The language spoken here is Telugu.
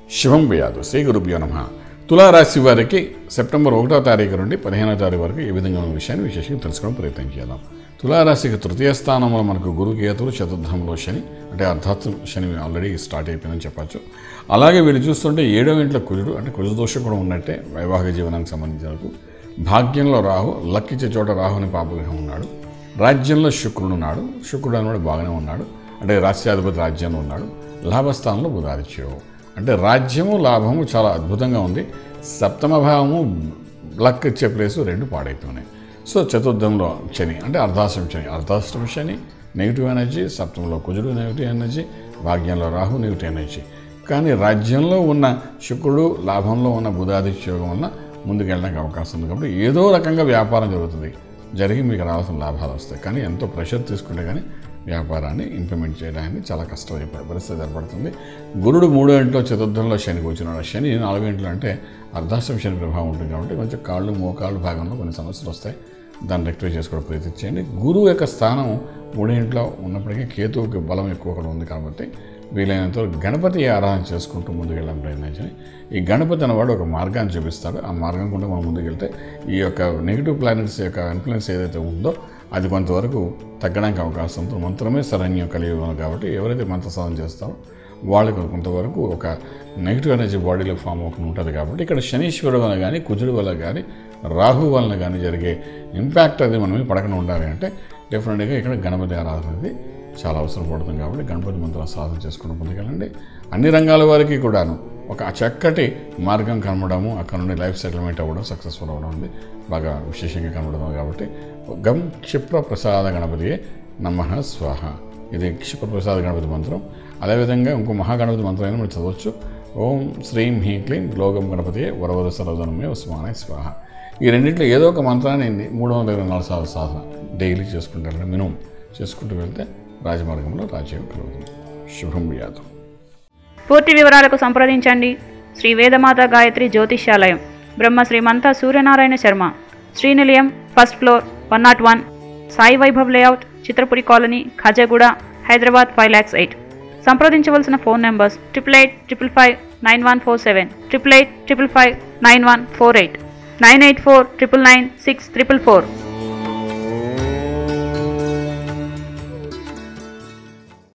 శివం వ్యాధు శ్రీ గురుభ్యో నమ తులారాశి వారికి సెప్టెంబర్ ఒకటో తారీఖు నుండి పదిహేనో తారీఖు వరకు ఏ విధంగా ఉన్న విషయాన్ని విశేషంగా తెలుసుకోవడం ప్రయత్నం చేద్దాం తులారాశికి తృతీయ స్థానంలో మనకు గురు కేతులు చతుర్థంలో శని అంటే అర్ధాత్మ శని ఆల్రెడీ స్టార్ట్ అయిపోయిందని చెప్పచ్చు అలాగే వీళ్ళు చూస్తుంటే ఏడో ఇంట్లో కుజుడు అంటే కుజ దోషం కూడా ఉన్నట్టే వైవాహిక జీవనానికి సంబంధించిన వరకు భాగ్యంలో రాహు లక్కిచ్చే చోట రాహు అని పాపగ్రహం ఉన్నాడు రాజ్యంలో శుక్రుడు ఉన్నాడు శుక్రుడు అనేవాడు బాగానే ఉన్నాడు అంటే రాష్ట్రాధిపతి రాజ్యంలో ఉన్నాడు లాభస్థానంలో బుధాదిత్యుడు అంటే రాజ్యము లాభము చాలా అద్భుతంగా ఉంది సప్తమ భావము లక్ ఇచ్చే ప్లేసు రెండు పాడైపోయినాయి సో చతుర్థంలో శని అంటే అర్ధాష్టమ శని అర్ధాష్టమ శని నెగిటివ్ ఎనర్జీ సప్తంలో కుజుడు నెగిటివ్ ఎనర్జీ భాగ్యంలో రాహు నెగిటివ్ ఎనర్జీ కానీ రాజ్యంలో ఉన్న శుక్రుడు లాభంలో ఉన్న బుధాదిత్య యోగం వల్ల ముందుకు వెళ్ళడానికి అవకాశం ఉంది కాబట్టి ఏదో రకంగా వ్యాపారం జరుగుతుంది జరిగి మీకు రావాల్సిన లాభాలు వస్తాయి కానీ ఎంతో ప్రెషర్ తీసుకుంటే కానీ వ్యాపారాన్ని ఇంప్లిమెంట్ చేయడానికి చాలా కష్టమైపోయే పరిస్థితి ఏర్పడుతుంది గురుడు మూడో ఇంట్లో చతుర్థంలో శని కూర్చున్నాడు శని నాలుగో ఇంట్లో అంటే అర్ధాష్టమ శని ప్రభావం ఉంటుంది కాబట్టి కొంచెం కాళ్ళు మోకాళ్ళు భాగంలో కొన్ని సమస్యలు వస్తాయి దాన్ని రెక్టిఫై చేసుకోవడం ప్రయత్నించండి గురువు యొక్క స్థానం మూడో ఇంట్లో ఉన్నప్పటికీ కేతువుకి బలం ఎక్కువ కూడా ఉంది కాబట్టి వీలైనంత వరకు గణపతి ఆరాధన చేసుకుంటూ ముందుకు వెళ్ళడం ప్రయత్నించండి ఈ గణపతి అనేవాడు ఒక మార్గాన్ని చూపిస్తాడు ఆ మార్గం కూడా మనం ముందుకు వెళ్తే ఈ యొక్క నెగిటివ్ ప్లానెట్స్ యొక్క ఇన్ఫ్లుయెన్స్ ఏదైతే ఉందో అది కొంతవరకు తగ్గడానికి అవకాశం ఉంటుంది మంత్రమే శరణ్యం కలిగి ఉంది కాబట్టి ఎవరైతే మంత్ర సాధన చేస్తారో వాళ్ళకి కొంతవరకు ఒక నెగిటివ్ ఎనర్జీ బాడీలో ఫామ్ అవ్వకుండా ఉంటుంది కాబట్టి ఇక్కడ శనీశ్వరుడు వల్ల కానీ కుజుడు వల్ల కానీ రాహు వలన కానీ జరిగే ఇంపాక్ట్ అది మనం పడకుండా ఉండాలి అంటే డెఫినెట్గా ఇక్కడ గణపతి ఆరాధన అనేది చాలా అవసరం పడుతుంది కాబట్టి గణపతి మంత్రం సాధన చేసుకుని ముందుకెళ్ళండి అన్ని రంగాల వారికి కూడాను ఒక చక్కటి మార్గం కనబడము అక్కడ నుండి లైఫ్ సెటిల్మెంట్ అవ్వడం సక్సెస్ఫుల్ అవ్వడం ఉంది బాగా విశేషంగా కనబడడం కాబట్టి గం క్షిప్ర ప్రసాద గణపతియే నమ స్వాహ ఇది క్షిప్ర ప్రసాద గణపతి మంత్రం అదేవిధంగా ఇంకో మహాగణపతి మంత్రం అయినా మనం చదవచ్చు ఓం శ్రీం హ్రీం క్లీం లోకం గణపతియే వరవర సర్వధనమే ఉస్మానే స్వాహ ఈ రెండింటిలో ఏదో ఒక మంత్రాన్ని మూడు వందల ఇరవై నాలుగు సార్లు సాధన డైలీ చేసుకుంటారు మినిమం చేసుకుంటూ వెళ్తే రాజమార్గంలో రాజ్యం కలుగుతుంది శుభం వ్యాధం పూర్తి వివరాలకు సంప్రదించండి Shri Vedamata Gayatri Jyotishyalayam Brahma Srimantha Suryanarayana Sharma Srinilayam first floor one not one Sai Vaibhav layout Chitrapuri colony Khajaguda Hyderabad five lakhs eight సంప్రదించవలసిన phone numbers triple eight triple five nine one four seven triple eight triple five nine one four eight nine eight four triple nine six triple four